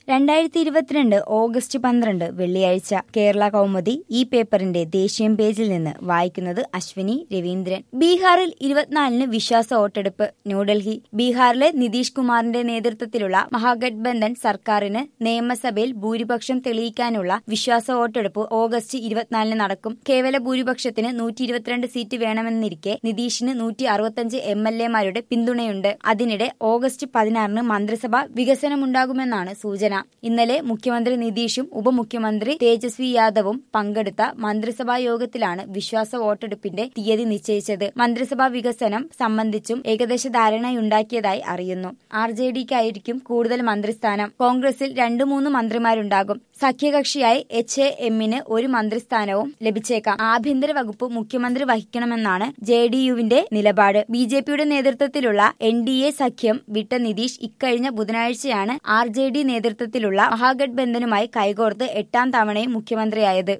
രണ്ടായിരത്തി ഇരുപത്തിരണ്ട് ഓഗസ്റ്റ് പന്ത്രണ്ട് വെള്ളിയാഴ്ച കേരള കൗമുദി ഈ പേപ്പറിന്റെ ദേശീയം പേജിൽ നിന്ന് വായിക്കുന്നത് അശ്വിനി രവീന്ദ്രൻ ബീഹാറിൽ ഇരുപത്തിനാലിന് വിശ്വാസ വോട്ടെടുപ്പ് ന്യൂഡൽഹി ബീഹാറിലെ നിതീഷ് കുമാറിന്റെ നേതൃത്വത്തിലുള്ള മഹാഗഡ്ബന്ധൻ സർക്കാരിന് നിയമസഭയിൽ ഭൂരിപക്ഷം തെളിയിക്കാനുള്ള വിശ്വാസ വോട്ടെടുപ്പ് ഓഗസ്റ്റ് ഇരുപത്തിനാലിന് നടക്കും കേവല ഭൂരിപക്ഷത്തിന് നൂറ്റി ഇരുപത്തിരണ്ട് സീറ്റ് വേണമെന്നിരിക്കെ നിതീഷിന് നൂറ്റി അറുപത്തഞ്ച് എം എൽ എമാരുടെ പിന്തുണയുണ്ട് അതിനിടെ ഓഗസ്റ്റ് പതിനാറിന് മന്ത്രിസഭ വികസനമുണ്ടാകുമെന്നാണ് സൂചന ഇന്നലെ മുഖ്യമന്ത്രി നിതീഷും ഉപമുഖ്യമന്ത്രി തേജസ്വി യാദവും പങ്കെടുത്ത മന്ത്രിസഭാ യോഗത്തിലാണ് വിശ്വാസ വോട്ടെടുപ്പിന്റെ തീയതി നിശ്ചയിച്ചത് മന്ത്രിസഭാ വികസനം സംബന്ധിച്ചും ഏകദേശ ധാരണയുണ്ടാക്കിയതായി അറിയുന്നു ആർ ജെ ഡിക്കായിരിക്കും കൂടുതൽ മന്ത്രിസ്ഥാനം കോൺഗ്രസിൽ രണ്ടു മൂന്ന് മന്ത്രിമാരുണ്ടാകും സഖ്യകക്ഷിയായി എച്ച് എ എമ്മിന് ഒരു മന്ത്രിസ്ഥാനവും ലഭിച്ചേക്കാം ആഭ്യന്തര വകുപ്പ് മുഖ്യമന്ത്രി വഹിക്കണമെന്നാണ് ജെ ഡി യുവിന്റെ നിലപാട് ബി ജെ പിയുടെ നേതൃത്വത്തിലുള്ള എൻ ഡി എ സഖ്യം വിട്ട നിതീഷ് ഇക്കഴിഞ്ഞ ബുധനാഴ്ചയാണ് ആർ ജെ ഡി നേതൃത്വത്തിലുള്ള മഹാഗഡ്ബന്ധനുമായി കൈകോർത്ത് എട്ടാം തവണയും മുഖ്യമന്ത്രിയായത്